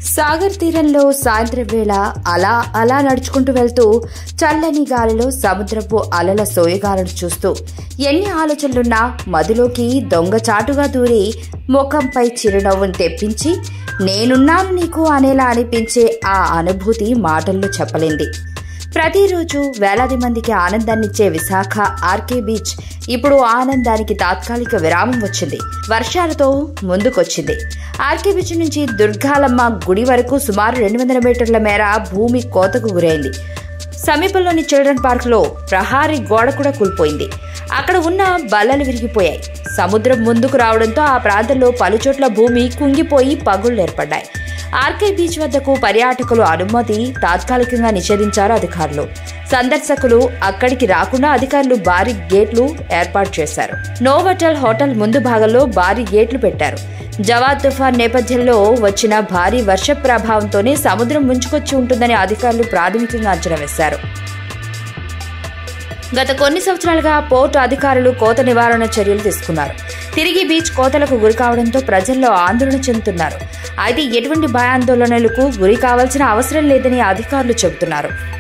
సాగర్ తీరంలో సాయంత్రం వేళ అలా అలా నడుచుకుంటూ వెళ్తూ చల్లని గాలిలో సముద్రపు అలల సోయగాలను చూస్తూ ఎన్ని ఆలోచనలున్నా మదిలోకి దొంగచాటుగా దూరి ముఖంపై చిరునవ్వును తెప్పించి నేనున్నాను నీకు అనేలా అనిపించే ఆ అనుభూతి మాటల్లో చెప్పలేంది ప్రతిరోజు వేలాది మందికి ఆనందాన్నిచ్చే విశాఖ ఆర్కే బీచ్ ఇప్పుడు ఆనందానికి తాత్కాలిక విరామం వచ్చింది వర్షాలతో ముందుకొచ్చింది ఆర్కే బీచ్ నుంచి దుర్గాలమ్మ గుడి వరకు సుమారు రెండు వందల మీటర్ల మేర భూమి కోతకు గురైంది సమీపంలోని చిల్డ్రన్ పార్క్ లో ప్రహారీ గోడ కూడా కూలిపోయింది అక్కడ ఉన్న బల్లలు విరిగిపోయాయి సముద్రం ముందుకు రావడంతో ఆ ప్రాంతంలో పలుచోట్ల భూమి కుంగిపోయి పగుళ్లు ఏర్పడ్డాయి ఆర్కే బీచ్ వద్దకు పర్యాటకులు అనుమతి తాత్కాలికంగా నిషేధించారు అధికారులు సందర్శకులు అక్కడికి రాకుండా అధికారులు భారీ గేట్లు ఏర్పాటు చేశారు నోవటల్ హోటల్ ముందు భాగంలో భారీ గేట్లు పెట్టారు జవాద్ తుఫాన్ నేపథ్యంలో వచ్చిన భారీ వర్ష ప్రభావంతోనే సముద్రం ముంచుకొచ్చి ఉంటుందని అధికారులు ప్రాథమికంగా అంచనా వేశారు గత కొన్ని సంవత్సరాలుగా పోర్టు అధికారులు కోత నివారణ చర్యలు తీసుకున్నారు తిరిగి బీచ్ కోతలకు గురి కావడంతో ప్రజల్లో ఆందోళన చెందుతున్నారు అయితే ఎటువంటి భయాందోళనలకు గురి కావాల్సిన అవసరం లేదని అధికారులు చెబుతున్నారు